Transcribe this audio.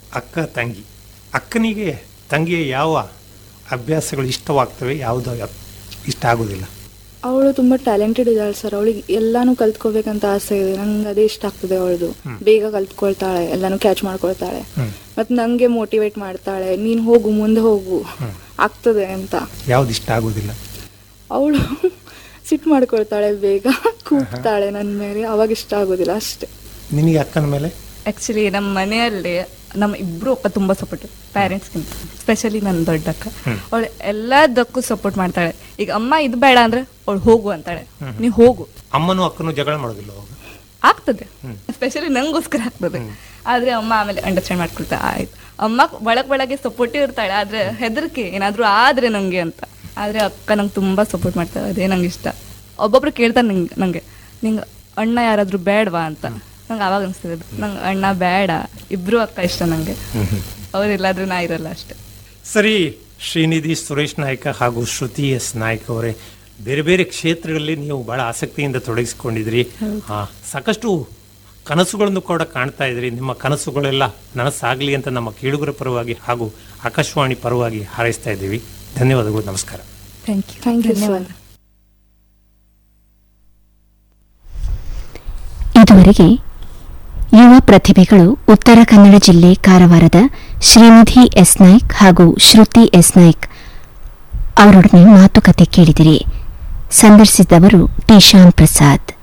ಅಕ್ಕ ತಂಗಿ ಅಕ್ಕನಿಗೆ ತಂಗಿಯ ಯಾವ ಅಭ್ಯಾಸಗಳು ಇಷ್ಟವಾಗ್ತವೆ ಯಾವುದು ಇಷ್ಟ ಆಗೋದಿಲ್ಲ ಅವಳು ತುಂಬಾ ಟ್ಯಾಲೆಂಟೆಡ್ ಇದ್ದಾಳೆ ಸರ್ ಅವಳಿಗೆ ಎಲ್ಲಾನು ಕಲ್ತ್ಕೋಬೇಕಂತ ಆಸೆ ಇದೆ ನಂಗೆ ಅದೇ ಇಷ್ಟ ಆಗ್ತದೆ ಅವಳದು ಬೇಗ ಕಲ್ತ್ಕೊಳ್ತಾಳೆ ಎಲ್ಲಾನು ಕ್ಯಾಚ್ ಮಾಡ್ಕೊಳ್ತಾಳೆ ಹ್ಮ್. ಮತ್ತೆ ನಂಗೆ ಮೋಟಿವೇಟ್ ಮಾಡ್ತಾಳೆ ನೀನ್ ಹೋಗು ಮುಂದೆ ಹೋಗು ಆಗ್ತದೆ ಅಂತ ಯಾವ್ದು ಇಷ್ಟ ಆಗೋದಿಲ್ಲ ಅವಳು ಸಿಟ್ ಮಾಡ್ಕೊಳ್ತಾಳೆ ಬೇಗ ಕೂಗ್ತಾಳೆ ನನ್ನ ಮೇಲೆ ಅವಾಗ ಇಷ್ಟ ಆಗೋದಿಲ್ಲ ಅಷ್ಟೇ ನಿನಗೆ ಅಕ್ಕನ ಮೇಲೆ ಆಕ್ಚುಲಿ ನಮ್ಮ ಮನೆಯಲ್ಲಿ ನಮ್ಮ ಇಬ್ರು ಅಕ್ಕ ತುಂಬಾ ಸಪೋರ್ಟ್ ಪ್ಯಾರೆಂಟ್ಸ್ಗಿಂತ ಸ್ಪೆಷಲಿ ನನ್ನ ದೊಡ್ಡ ಅಕ್ಕ ಅವಳು ಎಲ್ಲದಕ್ಕೂ ಸಪೋರ್ಟ್ ಮಾಡ್ತಾಳೆ ಈಗ ಅಮ್ಮ ಇದು ಬೇಡ ಅಂದ್ರೆ ಅವಳು ಹೋಗು ಅಂತಾಳೆ ನೀವು ಹೋಗು ಅಮ್ಮನೂ ಅಕ್ಕನೂ ಜಗಳ ಮಾಡೋದಿಲ್ಲ ಅವಾಗ ಆಗ್ತದೆ ಸ್ಪೆಷಲಿ ನಂಗೋಸ್ಕರ ಆಗ್ತದೆ ಆದ್ರೆ ಅಮ್ಮ ಆಮೇಲೆ ಅಂಡರ್ಸ್ಟ್ಯಾಂಡ್ ಮಾಡ್ಕೊಳ್ತಾ ಆಯ್ತು ಅಮ್ಮ ಒಳಗ್ ಒಳಗೆ ಸಪೋರ್ಟಿವ್ ಇರ್ತಾಳೆ ಆದ್ರೆ ಹೆದರಿಕೆ ಏನಾದ್ರೂ ಆದ್ರೆ ನಂಗೆ ಅಂತ ಆದ್ರೆ ಅಕ್ಕ ನಂಗೆ ತುಂಬಾ ಸಪೋರ್ಟ್ ಮಾಡ್ತಾಳೆ ಅದೇ ನಂಗೆ ಇಷ್ಟ ಒಬ್ಬೊಬ್ರು ಕೇಳ್ತಾರೆ ನಂಗೆ ನಂಗೆ ನಿಂಗೆ ಅಣ್ಣ ಯಾರಾದ್ರೂ ಬೇಡವಾ ಅಂತ ನಂಗೆ ಅವಾಗ ಅನಿಸ್ತದೆ ನಂಗೆ ಅಣ್ಣ ಬೇಡ ಇಬ್ರು ಅಕ್ಕ ಇಷ್ಟ ನಂಗೆ ಅವ್ರಿಲ್ಲಾದ್ರೂ ನಾ ಇರಲ್ಲ ಅಷ್ಟೇ ಸರಿ ಶ್ರೀನಿಧಿ ಸುರೇಶ್ ನಾಯ್ಕ ಹಾಗೂ ಶ್ರುತಿ ಎಸ್ ನಾಯ್ಕ ಅವರೇ ಬೇರೆ ಬೇರೆ ಕ್ಷೇತ್ರಗಳಲ್ಲಿ ನೀವು ಬಹಳ ಆಸಕ್ತಿಯಿಂದ ತೊಡಗಿಸಿಕೊಂಡಿದ್ರಿ ಆ, ಸಾಕಷ್ಟು ಕನಸುಗಳನ್ನು ಕೂಡ ಕಾಣ್ತಾ ಇದ್ರಿ ನಿಮ್ಮ ಕನಸುಗಳೆಲ್ಲ ನನಸಾಗಲಿ ಅಂತ ನಮ್ಮ ಕೇಳುಗರ ಪರವಾಗಿ ಹಾಗೂ ಆಕಾಶವಾಣಿ ಪರವಾಗಿ ಹಾರೈಸ್ತಾ ಇದ್ದೀವಿ ಧನ್ಯವಾದಗಳು ನಮಸ್ಕಾರ ಥ್ಯಾಂಕ್ ಯು ಥ್ಯಾಂಕ್ ಯು ಧನ್ಯವಾದ ಸರ್ ಇದುವರೆಗೆ ಯುವ ಪ್ರತಿಭೆಗಳು ಉತ್ತರ ಕನ್ನಡ ಜಿಲ್ಲೆ ಕಾರವಾರದ ಶ್ರೀನಿಧಿ ಎಸ್ ನಾಯ್ಕ್ ಹಾಗೂ ಶ್ರುತಿ ಎಸ್ ನಾಯ್ಕ್ ಅವರೊಡನೆ ಮಾತುಕತೆ ಕೇಳಿದಿರಿ ಸಂದರ್ಶಿಸಿದವರು ಟಿ ಶ್ಯಾಮ್ ಪ್ರಸಾದ್